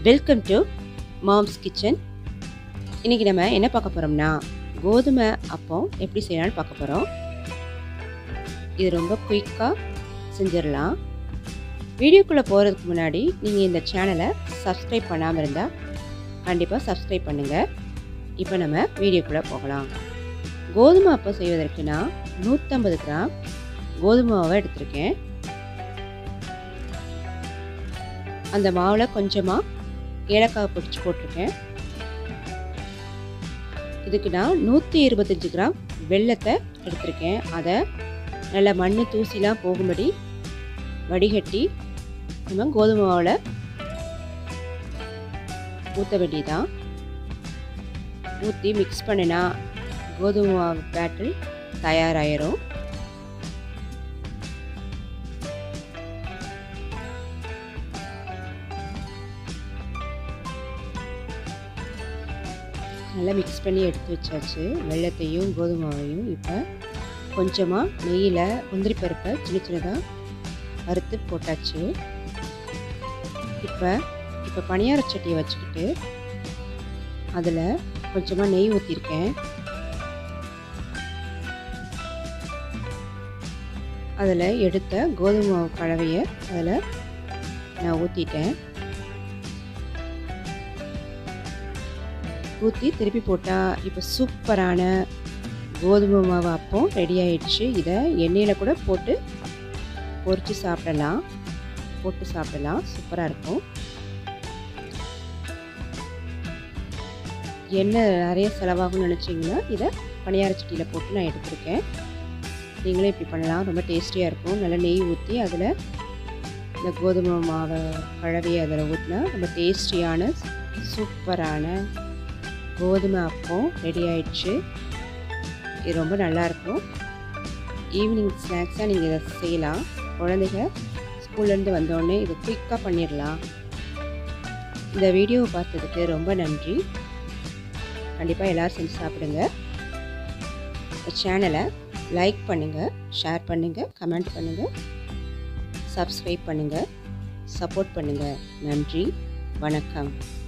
welcome to moms kitchen இன்றைக்கி நம்ம என்ன பார்க்க போகிறோம்னா கோதுமை அப்பம் எப்படி செய்யலாம்னு பார்க்க போகிறோம் இது ரொம்ப குயிக்காக செஞ்சிடலாம் வீடியோக்குள்ளே போகிறதுக்கு முன்னாடி நீங்கள் இந்த சேனலை சப்ஸ்கிரைப் பண்ணாமல் இருந்தால் கண்டிப்பாக சப்ஸ்கிரைப் பண்ணுங்கள் இப்போ நம்ம வீடியோக்குள்ளே போகலாம் கோதுமை அப்பம் செய்வதற்கு நான் நூற்றம்பது கிராம் கோதுமை மாவை எடுத்திருக்கேன் அந்த மாவில் கொஞ்சமாக ஏலக்காய் பொடிச்சு போட்டிருக்கேன் இதுக்கு நான் நூற்றி இருபத்தஞ்சி கிராம் வெள்ளத்தை எடுத்திருக்கேன் அதை நல்லா மண் தூசிலாம் போகும்படி வடிகட்டி நம்ம கோதுமை மாவில் ஊற்ற வேண்டியதான் ஊற்றி மிக்ஸ் பண்ணினா கோதுமை மாவு பேட்டரி தயாராகிரும் நல்லா மிக்ஸ் பண்ணி எடுத்து வச்சாச்சு வெள்ளத்தையும் கோதுமாவையும் இப்போ கொஞ்சமாக நெய்யில் முந்திரி பருப்பை சின்ன சின்னதாக வறுத்து போட்டாச்சு இப்போ இப்போ பணியார சட்டியை வச்சுக்கிட்டு அதில் கொஞ்சமாக நெய் ஊற்றிருக்கேன் அதில் எடுத்த கோதுமை மாவு கலவையை அதில் நான் ஊற்றிட்டேன் ஊற்றி திருப்பி போட்டால் இப்போ சூப்பரான கோதுமை மாவு அப்பம் ரெடி ஆயிடுச்சு இதை எண்ணெயில் கூட போட்டு பொரித்து சாப்பிடலாம் போட்டு சாப்பிடலாம் சூப்பராக இருக்கும் எண்ணெய் நிறைய செலவாகும்னு நினச்சிங்கன்னா இதை பணியார சட்டியில் போட்டு நான் எடுத்திருக்கேன் நீங்களே இப்படி பண்ணலாம் ரொம்ப டேஸ்டியாக இருக்கும் நல்லா நெய் ஊற்றி அதில் இந்த கோதுமை மாவை கழவையை அதில் ஊற்றினா ரொம்ப டேஸ்டியான சூப்பரான கோதுமை அப்பம் ரெடி ஆயிடுச்சு இது ரொம்ப நல்லாயிருக்கும் ஈவினிங் ஸ்நாக்ஸாக நீங்கள் இதை செய்யலாம் குழந்தைங்க ஸ்கூல்லேருந்து வந்தோடனே இதை குயிக்காக பண்ணிடலாம் இந்த வீடியோவை பார்த்ததுக்கு ரொம்ப நன்றி கண்டிப்பாக எல்லோரும் செஞ்சு சாப்பிடுங்க சேனலை லைக் பண்ணுங்கள் ஷேர் பண்ணுங்கள் கமெண்ட் பண்ணுங்கள் சப்ஸ்கிரைப் பண்ணுங்கள் சப்போர்ட் பண்ணுங்கள் நன்றி வணக்கம்